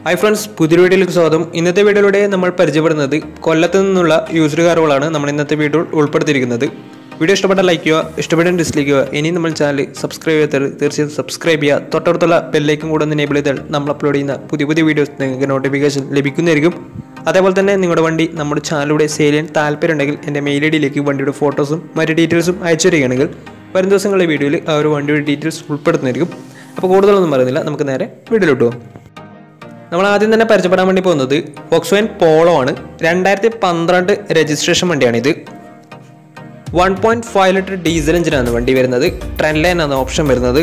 hi friends പുതിയ വീഡിയോയിലേക്ക് സ്വാഗതം ഇന്നത്തെ വീഡിയോയിലൂടെ നമ്മൾ പരിചയപ്പെടുന്നത് കൊല്ലത്ത് നിന്നുള്ള യൂസ്ഡ് കാറുകളാണ് നമ്മൾ ഇന്നത്തെ വീഡിയോ ഉൾപ്പെടുത്തിയിരിക്കുന്നത് വീഡിയോ ഇഷ്ടപ്പെട്ട ലൈക്ക് ചെയ്യുക ഇഷ്ടപ്പെട്ട ഡിസ്ലൈക്ക് ചെയ്യുക ഇനി നമ്മൾ ചാനൽ സബ്സ്ക്രൈബ് ചെയ്താൽ തീർച്ചയായും സബ്സ്ക്രൈബ് ചെയ്യുക തൊട്ടടുത്തുള്ള ബെല്ലേക്കും കൂടെ ഒന്ന് എനേബിൾ ചെയ്താൽ നമ്മൾ അപ്ലോഡ് ചെയ്യുന്ന പുതിയ പുതിയ വീഡിയോസ് നിങ്ങൾക്ക് നോട്ടിഫിക്കേഷൻ ലഭിക്കുന്നതായിരിക്കും അതേപോലെ തന്നെ നിങ്ങളുടെ വണ്ടി നമ്മുടെ ചാനലിലൂടെ സെയിൽ ചെയ്യാൻ താല്പര്യം ഉണ്ടെങ്കിൽ എൻ്റെ മെയിൽ ഐ ഡിയിലേക്ക് വണ്ടിയുടെ ഫോട്ടോസും മറ്റ് ഡീറ്റെയിൽസും അയച്ചു തരികയാണെങ്കിൽ വരും ദിവസങ്ങളിലെ വീഡിയോയിൽ ആ ഒരു വണ്ടിയുടെ ഡീറ്റെയിൽസ് ഉൾപ്പെടുത്തുന്നതായിരിക്കും അപ്പോൾ കൂടുതലൊന്നും പറയുന്നില്ല നമുക്ക് നേരെ വീഡിയോയിലോട്ട് പോകാം നമ്മൾ ആദ്യം തന്നെ പരിചയപ്പെടാൻ വേണ്ടി പോകുന്നത് വോക്സ്വൈൻ പോളോ ആണ് രണ്ടായിരത്തി പന്ത്രണ്ട് രജിസ്ട്രേഷൻ വണ്ടിയാണിത് one point five litre diesel എഞ്ചിനാണ് വണ്ടി വരുന്നത് ട്രെൻഡ് ലൈൻ ആണ് ഓപ്ഷൻ വരുന്നത്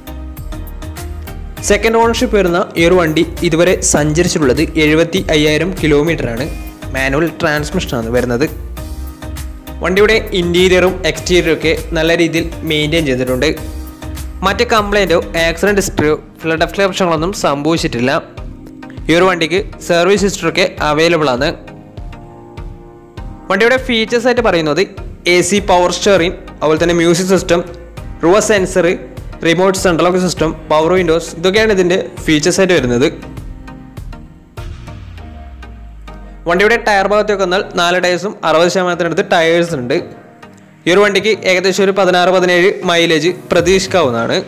സെക്കൻഡ് ഓണർഷിപ്പ് വരുന്ന ഈ ഒരു വണ്ടി ഇതുവരെ സഞ്ചരിച്ചിട്ടുള്ളത് എഴുപത്തി അയ്യായിരം കിലോമീറ്റർ ആണ് മാനുവൽ ട്രാൻസ്മിഷനാണ് വരുന്നത് വണ്ടിയുടെ ഇൻറ്റീരിയറും എക്സ്റ്റീരിയറും ഒക്കെ നല്ല രീതിയിൽ മെയിൻറ്റെയിൻ ചെയ്തിട്ടുണ്ട് മറ്റ് കംപ്ലൈൻറ്റോ ആക്സിഡൻറ്റ് ഹിസ്റ്ററിയോ ഫ്ലഡ് ഓഫ് പ്രശ്നങ്ങളൊന്നും സംഭവിച്ചിട്ടില്ല ഈ ഒരു വണ്ടിക്ക് സർവീസ് ഹിസ്റ്ററൊക്കെ അവൈലബിൾ ആണ് വണ്ടിയുടെ ഫീച്ചേഴ്സ് ആയിട്ട് പറയുന്നത് എ സി പവർ സ്റ്റിയറിംഗ് അതുപോലെ തന്നെ മ്യൂസിക് സിസ്റ്റം റുവ sensor remote central lock system power windows ഇതൊക്കെയാണ് ഇതിൻ്റെ ഫീച്ചേഴ്സ് ആയിട്ട് വരുന്നത് വണ്ടിയുടെ ടയർ ഭാഗത്തേക്ക് വന്നാൽ നാല് ടയേഴ്സും അറുപത് ശതമാനത്തിനടുത്ത് ടയേഴ്സ് ഉണ്ട് ഈ ഒരു വണ്ടിക്ക് ഏകദേശം ഒരു പതിനാറ് പതിനേഴ് മൈലേജ് പ്രതീക്ഷിക്കാവുന്നതാണ്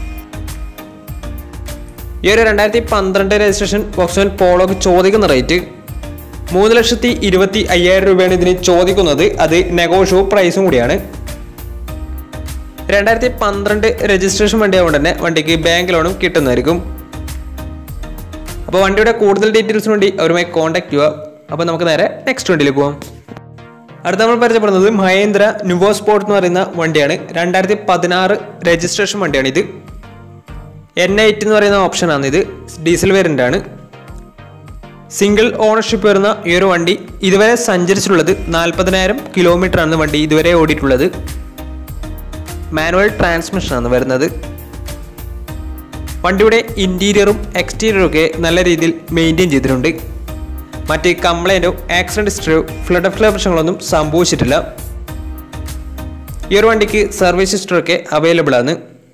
ഈ ഒരു രണ്ടായിരത്തി പന്ത്രണ്ട് രജിസ്ട്രേഷൻ വോക്സ്വാൻ പോളോക്ക് ചോദിക്കുന്ന റേറ്റ് മൂന്ന് ലക്ഷത്തി ഇരുപത്തി അയ്യായിരം രൂപയാണ് ഇതിന് ചോദിക്കുന്നത് അത് നെഗോഷ്യോ പ്രൈസും കൂടിയാണ് രണ്ടായിരത്തി പന്ത്രണ്ട് രജിസ്ട്രേഷൻ വണ്ടി ആയതുകൊണ്ട് തന്നെ വണ്ടിക്ക് ബാങ്ക് ലോണും കിട്ടുന്നതായിരിക്കും അപ്പോൾ വണ്ടിയുടെ കൂടുതൽ ഡീറ്റെയിൽസിന് വേണ്ടി അവരുമായി കോൺടാക്ട് ചെയ്യുക അപ്പോൾ നമുക്ക് നേരെ നെക്സ്റ്റ് വണ്ടിയിലേക്ക് പോകാം അടുത്ത നമ്മൾ പരിചയപ്പെടുന്നത് മഹേന്ദ്ര നുവോ സ്പോർട്ട് എന്ന് പറയുന്ന വണ്ടിയാണ് രണ്ടായിരത്തി പതിനാറ് രജിസ്ട്രേഷൻ വണ്ടിയാണ് ഇത് എൻ എയ്റ്റ് എന്ന് പറയുന്ന ഓപ്ഷനാണ് ഇത് ഡീസൽ വേരിയൻ്റ് ആണ് സിംഗിൾ ഓണർഷിപ്പ് വരുന്ന ഈ ഒരു വണ്ടി ഇതുവരെ സഞ്ചരിച്ചിട്ടുള്ളത് നാൽപ്പതിനായിരം കിലോമീറ്റർ ആണ് വണ്ടി ഇതുവരെ ഓടിയിട്ടുള്ളത് മാനുവൽ ട്രാൻസ്മിഷൻ ആണ് വരുന്നത് വണ്ടിയുടെ ഇൻറ്റീരിയറും എക്സ്റ്റീരിയറും ഒക്കെ നല്ല രീതിയിൽ മെയിൻറ്റെയിൻ ചെയ്തിട്ടുണ്ട് മറ്റ് കംപ്ലൈൻറ്റോ ആക്സിഡൻറ്റ് ഹിസ്റ്ററിയോ ഫ്ലഡ് ഓഫ് പ്രശ്നങ്ങളൊന്നും സംഭവിച്ചിട്ടില്ല ഈ ഒരു വണ്ടിക്ക് സർവീസ് ഹിസ്റ്ററൊക്കെ അവൈലബിൾ ആണ്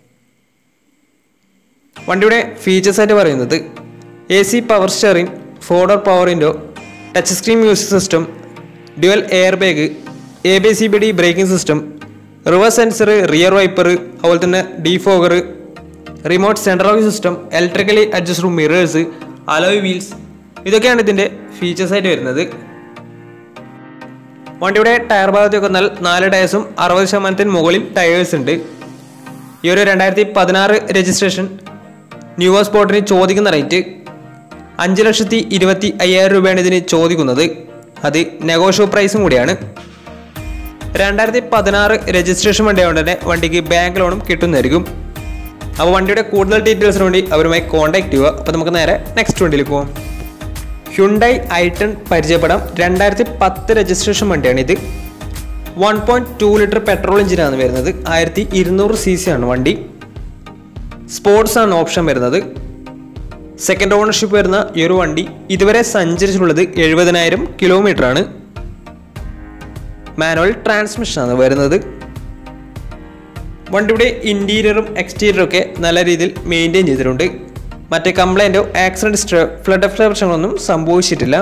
വണ്ടിയുടെ ഫീച്ചേഴ്സ് ആയിട്ട് പറയുന്നത് A C power steering four door power window touch screen music system dual air bag A B C B D braking system reverse sensor rear wiper അതുപോലെ തന്നെ defogger remote central system electrically adjust mirrors alloy wheels ഇതൊക്കെയാണ് ഇതിൻ്റെ features ആയിട്ട് വരുന്നത് വണ്ടിയുടെ tyre ഭാഗത്തേക്ക് വന്നാൽ നാല് ടയേഴ്സും അറുപത് ശതമാനത്തിന് മുകളിൽ ടയേഴ്സ് ഉണ്ട് ഈ ഒരു രണ്ടായിരത്തി പതിനാറ് രജിസ്ട്രേഷൻ ന്യൂവോ സ്പോട്ടിന് ചോദിക്കുന്ന റേറ്റ് അഞ്ച് ലക്ഷത്തി ഇരുപത്തി അയ്യായിരം രൂപയാണ് ഇതിന് ചോദിക്കുന്നത് അത് നെഗോഷ്യോ പ്രൈസും കൂടിയാണ് രണ്ടായിരത്തി പതിനാറ് രജിസ്ട്രേഷൻ വണ്ടി ആയതുകൊണ്ട് തന്നെ വണ്ടിക്ക് ബാങ്ക് ലോണും കിട്ടുന്നതായിരിക്കും അപ്പോൾ വണ്ടിയുടെ കൂടുതൽ ഡീറ്റെയിൽസിന് വേണ്ടി അവരുമായി കോൺടാക്ട് ചെയ്യുക അപ്പോൾ നമുക്ക് നേരെ നെക്സ്റ്റ് വണ്ടിയിൽ പോകാം ഹ്യുണ്ടായി ഐട്ടൺ പരിചയപ്പെടാം രണ്ടായിരത്തി പത്ത് രജിസ്ട്രേഷൻ വണ്ടിയാണ് ഇത് one point two litre petrol എഞ്ചിനാണ് വരുന്നത് ആയിരത്തി ഇരുന്നൂറ് സി സി ആണ് വണ്ടി സ്പോർട്സ് ആണ് ഓപ്ഷൻ വരുന്നത് സെക്കൻഡ് ഓണർഷിപ്പ് വരുന്ന ഈ ഒരു വണ്ടി ഇതുവരെ സഞ്ചരിച്ചിട്ടുള്ളത് എഴുപതിനായിരം കിലോമീറ്റർ ആണ് മാനുവൽ ട്രാൻസ്മിഷൻ ആണ് വരുന്നത് വണ്ടിയുടെ ഇൻറ്റീരിയറും എക്സ്റ്റീരിയറും ഒക്കെ നല്ല രീതിയിൽ മെയിൻറ്റെയിൻ ചെയ്തിട്ടുണ്ട് മറ്റേ കംപ്ലൈൻറ്റോ ആക്സിഡൻറ്റ് ഹിസ്റ്ററോ ഫ്ലഡ് ഓഫ് പ്രശ്നങ്ങളൊന്നും സംഭവിച്ചിട്ടില്ല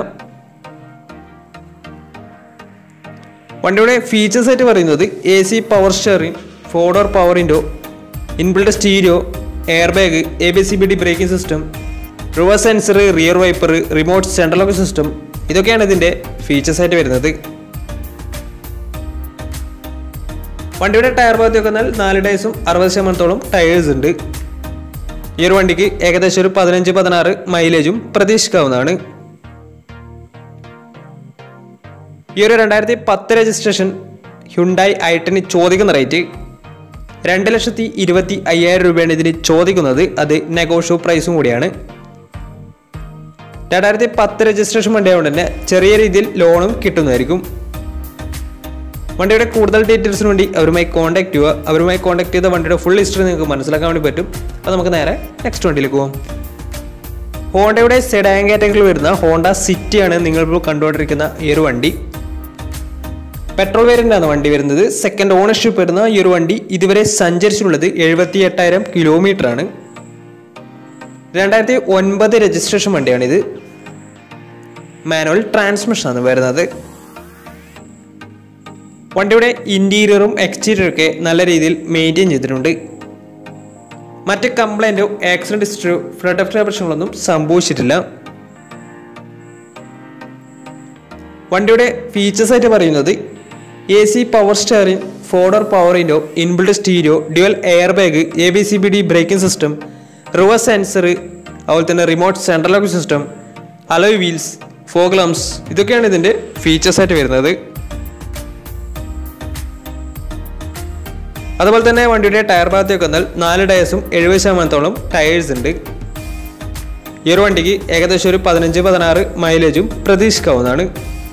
വണ്ടിയുടെ ഫീച്ചേഴ്സ് ആയിട്ട് പറയുന്നത് A C power steering four door power window inbuilt stereo air bag A B C B D braking system reverse sensor rear wiper remote central lock system ഇതൊക്കെയാണ് ഇതിൻ്റെ ഫീച്ചേഴ്സ് ആയിട്ട് വരുന്നത് വണ്ടിയുടെ ടയർ ഭാഗത്തേക്ക് വന്നാൽ നാല് ടയേഴ്സും അറുപത് ശതമാനത്തോളം ടയേഴ്സ് ഉണ്ട് ഈ ഒരു വണ്ടിക്ക് ഏകദേശം ഒരു പതിനഞ്ച് പതിനാറ് മൈലേജും പ്രതീക്ഷിക്കാവുന്നതാണ് ഈ ഒരു രണ്ടായിരത്തി പത്ത് രജിസ്ട്രേഷൻ ഹ്യുണ്ടായി ഐട്ടന് ചോദിക്കുന്ന റേറ്റ് രണ്ട് ലക്ഷത്തി ഇരുപത്തി അയ്യായിരം രൂപയാണ് ഇതിന് ചോദിക്കുന്നത് അത് നെഗോഷ്യോ പ്രൈസും കൂടിയാണ് രണ്ടായിരത്തി പത്ത് രജിസ്ട്രേഷൻ വണ്ടി ആയതുകൊണ്ട് തന്നെ ചെറിയ രീതിയിൽ ലോണും കിട്ടുന്നതായിരിക്കും വണ്ടിയുടെ കൂടുതൽ ഡീറ്റെയിൽസിന് വേണ്ടി അവരുമായി കോൺടാക്ട് ചെയ്യുക അവരുമായി കോൺടാക്ട് ചെയ്ത വണ്ടിയുടെ ഫുൾ ഹിസ്റ്ററി നിങ്ങൾക്ക് മനസ്സിലാക്കാൻ വേണ്ടി പറ്റും അപ്പോൾ നമുക്ക് നേരെ നെക്സ്റ്റ് വണ്ടിയിലേക്ക് പോകാം ഹോണ്ടയുടെ സെഡാൻ കാറ്റഗറിയിൽ വരുന്ന ഹോണ്ട സിറ്റിയാണ് നിങ്ങളിപ്പോൾ കണ്ടുകൊണ്ടിരിക്കുന്ന ഈ ഒരു വണ്ടി പെട്രോൾ വേരിയൻ്റാണ് വണ്ടി വരുന്നത് സെക്കൻഡ് ഓണർഷിപ്പ് വരുന്ന ഈ ഒരു വണ്ടി ഇതുവരെ സഞ്ചരിച്ചിട്ടുള്ളത് എഴുപത്തി എട്ടായിരം കിലോമീറ്റർ ആണ് രണ്ടായിരത്തി ഒൻപത് രജിസ്ട്രേഷൻ വണ്ടിയാണിത് മാനുവൽ ട്രാൻസ്മിഷൻ ആണ് വരുന്നത് വണ്ടിയുടെ ഇൻറ്റീരിയറും എക്സ്റ്റീരിയറും ഒക്കെ നല്ല രീതിയിൽ മെയിൻറ്റെയിൻ ചെയ്തിട്ടുണ്ട് മറ്റ് കംപ്ലൈൻറ്റോ ആക്സിഡൻറ്റ് ഹിസ്റ്ററിയോ ഫ്ലഡ് ഓഫ് പ്രശ്നങ്ങളൊന്നും സംഭവിച്ചിട്ടില്ല വണ്ടിയുടെ ഫീച്ചേഴ്സ് ആയിട്ട് പറയുന്നത് A C power steering four door power window inbuilt stereo dual air bag A B C B D braking system reverse sensor അതുപോലെ തന്നെ remote central lock system alloy wheels fog lamps ഇതൊക്കെയാണ് ഇതിൻ്റെ features ആയിട്ട് വരുന്നത് അതുപോലെ തന്നെ വണ്ടിയുടെ ടയർ ഭാഗത്തേക്ക് വന്നാൽ നാല് ടയേഴ്സും എഴുപത് ശതമാനത്തോളം ടയേഴ്സ് ഉണ്ട് ഈ ഒരു വണ്ടിക്ക് ഏകദേശം ഒരു പതിനഞ്ച് പതിനാറ് മൈലേജും പ്രതീക്ഷിക്കാവുന്നതാണ്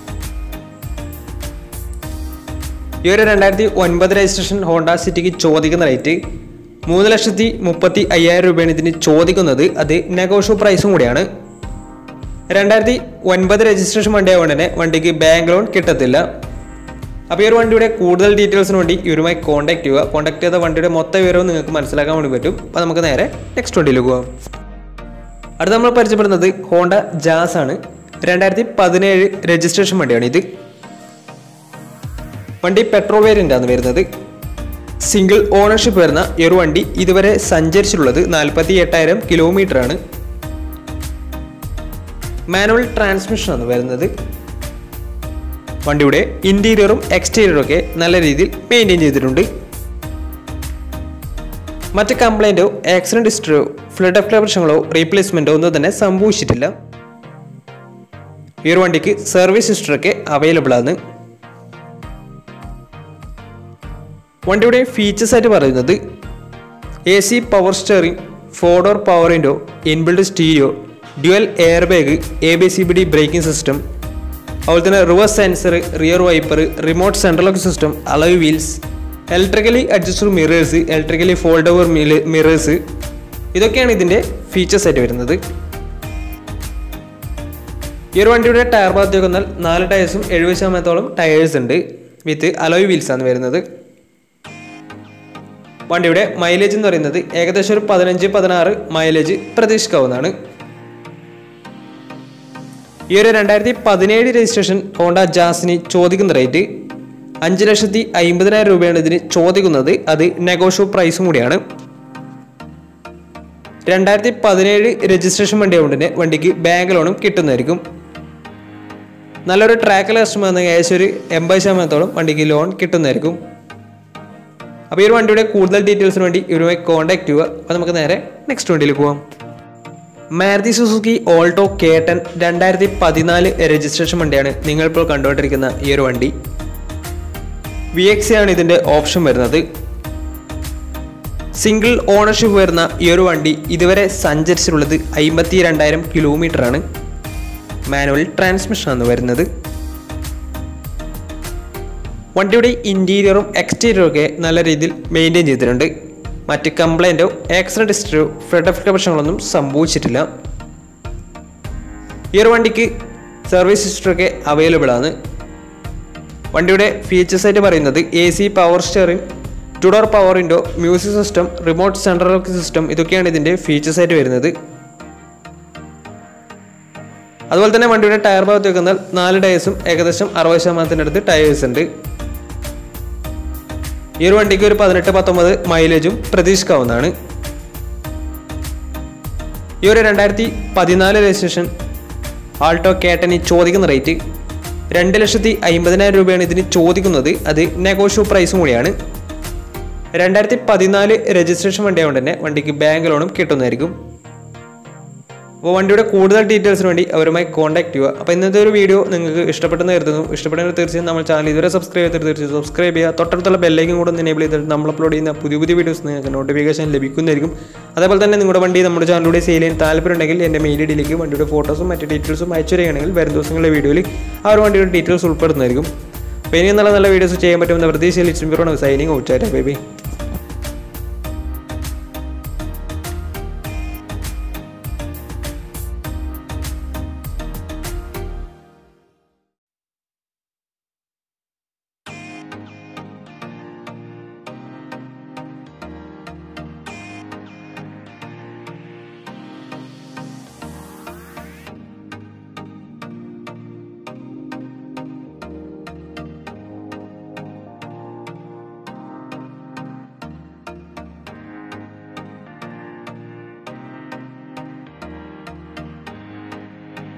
ഈ ഒരു രണ്ടായിരത്തി ഒൻപത് രജിസ്ട്രേഷൻ ഹോണ്ട സിറ്റിക്ക് ചോദിക്കുന്ന റേറ്റ് മൂന്ന് ലക്ഷത്തി മുപ്പത്തി അയ്യായിരം രൂപയാണ് ഇതിന് ചോദിക്കുന്നത് അത് നെഗോഷ്യോ പ്രൈസും കൂടിയാണ് രണ്ടായിരത്തി ഒൻപത് രജിസ്ട്രേഷൻ വണ്ടി ആയതുകൊണ്ട് തന്നെ വണ്ടിക്ക് ബാങ്ക് ലോൺ കിട്ടത്തില്ല അപ്പോൾ ഈ ഒരു വണ്ടിയുടെ കൂടുതൽ ഡീറ്റെയിൽസിന് വേണ്ടി ഇവരുമായി കോൺടാക്ട് ചെയ്യുക കോൺടാക്ട് ചെയ്ത വണ്ടിയുടെ മൊത്തം വിവരവും നിങ്ങൾക്ക് മനസ്സിലാക്കാൻ വേണ്ടി പറ്റും അപ്പോൾ നമുക്ക് നേരെ നെക്സ്റ്റ് വണ്ടിയിലേക്ക് പോകാം അടുത്ത നമ്മൾ പരിചയപ്പെടുന്നത് ഹോണ്ട ജാസ് ആണ് രണ്ടായിരത്തി പതിനേഴ് രജിസ്ട്രേഷൻ വണ്ടിയാണ് ഇത് വണ്ടി പെട്രോൾ വേരിയൻ്റ് ആണ് വരുന്നത് സിംഗിൾ ഓണർഷിപ്പ് വരുന്ന ഈ ഒരു വണ്ടി ഇതുവരെ സഞ്ചരിച്ചിട്ടുള്ളത് നാൽപ്പത്തി എട്ടായിരം കിലോമീറ്റർ ആണ് മാനുവൽ ട്രാൻസ്മിഷൻ ആണ് വരുന്നത് വണ്ടിയുടെ ഇന്റീരിയറും എക്സ്റ്റീരിയറും ഒക്കെ നല്ല രീതിയിൽ മെയിൻറ്റെയിൻ ചെയ്തിട്ടുണ്ട് മറ്റ് കംപ്ലൈൻറ്റോ ആക്സിഡന്റ് ഹിസ്റ്ററിയോ ഫ്ലഡ് ഓഫ് പ്രശ്നങ്ങളോ റീപ്ലേസ്മെൻറ്റോ ഒന്നും തന്നെ സംഭവിച്ചിട്ടില്ല ഈ ഒരു വണ്ടിക്ക് സർവീസ് ഹിസ്റ്ററി ഒക്കെ അവൈലബിൾ ആണ് വണ്ടിയുടെ ഫീച്ചേഴ്സ് ആയിട്ട് പറയുന്നത് A C power steering four door power window inbuilt stereo dual air bag A B C B D braking system അതുപോലെ തന്നെ reverse sensor rear wiper remote central lock system alloy wheels electrically adjusted mirrors electrically fold over mirrors ഇതൊക്കെയാണ് ഇതിൻ്റെ features ആയിട്ട് വരുന്നത് ഈ ഒരു വണ്ടിയുടെ tyre ഭാഗത്തേക്ക് വന്നാൽ നാല് ടയേഴ്സും എഴുപത് ശതമാനത്തോളം ടയേഴ്സ് ഉണ്ട് വിത്ത് അലോയ് വീൽസ് ആണ് വരുന്നത് വണ്ടിയുടെ മൈലേജ് എന്ന് പറയുന്നത് ഏകദേശം ഒരു പതിനഞ്ച് പതിനാറ് മൈലേജ് പ്രതീക്ഷിക്കാവുന്നതാണ് ഈ ഒരു രണ്ടായിരത്തി പതിനേഴ് രജിസ്ട്രേഷൻ ഹോണ്ട ജാസിന് ചോദിക്കുന്ന റേറ്റ് അഞ്ച് ലക്ഷത്തി അമ്പതിനായിരം രൂപയാണ് ഇതിന് ചോദിക്കുന്നത് അത് നെഗോഷ്യോ പ്രൈസും കൂടിയാണ് രണ്ടായിരത്തി പതിനേഴ് രജിസ്ട്രേഷൻ വണ്ടി ആയതുകൊണ്ട് തന്നെ വണ്ടിക്ക് ബാങ്ക് ലോണും കിട്ടുന്നതായിരിക്കും നല്ലൊരു ട്രാക്കിൽ കസ്റ്റമർ ഏകദേശം ഒരു എൺപത് ശതമാനത്തോളം വണ്ടിക്ക് ലോൺ കിട്ടുന്നതായിരിക്കും അപ്പോൾ ഈ ഒരു വണ്ടിയുടെ കൂടുതൽ ഡീറ്റെയിൽസിന് വേണ്ടി ഇവരുമായി കോൺടാക്ട് ചെയ്യുക അപ്പോൾ നമുക്ക് നേരെ നെക്സ്റ്റ് വണ്ടിയിലേക്ക് പോകാം മാരുതി സുസുക്കി ഓൾട്ടോ കേട്ടൻ രണ്ടായിരത്തി പതിനാല് രജിസ്ട്രേഷൻ വണ്ടിയാണ് നിങ്ങളിപ്പോൾ കണ്ടുകൊണ്ടിരിക്കുന്ന ഈ ഒരു വണ്ടി വി എക്സ് ആണ് ഇതിൻ്റെ ഓപ്ഷൻ വരുന്നത് സിംഗിൾ ഓണർഷിപ്പ് വരുന്ന ഈ ഒരു വണ്ടി ഇതുവരെ സഞ്ചരിച്ചിട്ടുള്ളത് അമ്പത്തി രണ്ടായിരം കിലോമീറ്റർ ആണ് മാനുവൽ ട്രാൻസ്മിഷൻ ആണ് വരുന്നത് വണ്ടിയുടെ ഇൻറ്റീരിയറും എക്സ്റ്റീരിയറും ഒക്കെ നല്ല രീതിയിൽ മെയിൻറ്റെയിൻ ചെയ്തിട്ടുണ്ട് മറ്റ് കംപ്ലൈൻറ്റോ ആക്സിഡൻറ്റ് ഹിസ്റ്ററിയോ ഫ്ലഡ് ഓഫ് പ്രശ്നങ്ങളൊന്നും സംഭവിച്ചിട്ടില്ല ഈ ഒരു വണ്ടിക്ക് സർവീസ് ഹിസ്റ്ററി ഒക്കെ അവൈലബിൾ ആണ് വണ്ടിയുടെ ഫീച്ചേഴ്സ് ആയിട്ട് പറയുന്നത് A C power steering two door power window music system remote central lock system ഇതൊക്കെയാണ് ഇതിൻ്റെ ഫീച്ചേഴ്സ് ആയിട്ട് വരുന്നത് അതുപോലെ തന്നെ വണ്ടിയുടെ ടയർ ഭാഗത്ത് വെക്കുന്ന നാല് ടയേഴ്സും ഏകദേശം അറുപത് ശതമാനത്തിൻ്റെ അടുത്ത് ടയേഴ്സ് ഉണ്ട് ഈ ഒരു വണ്ടിക്ക് ഒരു പതിനെട്ട് പത്തൊമ്പത് മൈലേജും പ്രതീക്ഷിക്കാവുന്നതാണ് ഈ ഒരു രണ്ടായിരത്തി പതിനാല് രജിസ്ട്രേഷൻ ആൾട്ടോ കേട്ടനി ചോദിക്കുന്ന റേറ്റ് രണ്ട് ലക്ഷത്തി അമ്പതിനായിരം രൂപയാണ് ഇതിന് ചോദിക്കുന്നത് അത് നെഗോഷ്യോ പ്രൈസും കൂടിയാണ് രണ്ടായിരത്തി പതിനാല് രജിസ്ട്രേഷൻ വണ്ടി ആയതുകൊണ്ട് തന്നെ വണ്ടിക്ക് ബാങ്ക് ലോണും കിട്ടുന്നതായിരിക്കും അപ്പോൾ വണ്ടിയുടെ കൂടുതൽ ഡീറ്റെയിൽസിന് വേണ്ടി അവരുമായി കോൺടാക്ട് ചെയ്യുക അപ്പോൾ ഇന്നത്തെ ഒരു വീഡിയോ നിങ്ങൾക്ക് ഇഷ്ടപ്പെട്ടെന്ന് കരുതുന്നു ഇഷ്ടപ്പെടുന്ന തീർച്ചയായും നമ്മൾ ചാനൽ ഇതുവരെ സബ്സ്ക്രൈബ് ചെയ്തിട്ട് തീർച്ചയായും സബ്സ്ക്രൈബ് ചെയ്യുക തൊട്ടടുത്തുള്ള ബെല്ലൈക്കും കൂടെ ഒന്ന് എനേബിൾ ചെയ്തിട്ട് നമ്മൾ അപ്ലോഡ് ചെയ്യുന്ന പുതിയ പുതിയ വീഡിയോസ് നിങ്ങൾക്ക് നോട്ടിഫിക്കേഷൻ ലഭിക്കുന്നതായിരിക്കും അതേപോലെ തന്നെ നിങ്ങളുടെ വണ്ടി നമ്മുടെ ചാനലിലൂടെ സെയിൽ ചെയ്യാൻ താല്പര്യമുണ്ടെങ്കിൽ എൻ്റെ മെയിൽ ഐഡിയിലേക്ക് വണ്ടിയുടെ ഫോട്ടോസും മറ്റ് ഡീറ്റെയിൽസും അയച്ചു തരികയാണെങ്കിൽ വരും ദിവസങ്ങളിലെ വീഡിയോയിൽ ആ ഒരു വണ്ടിയുടെ ഡീറ്റെയിൽസ് ഉൾപ്പെടുന്നതായിരിക്കും അപ്പോൾ ഇനി നല്ല നല്ല വീഡിയോസ് ചെയ്യാൻ പറ്റുമെന്ന പ്രതീക്ഷയിൽ ഇച്ചിരി സൈനിങ് ഔട്ട് ബേബി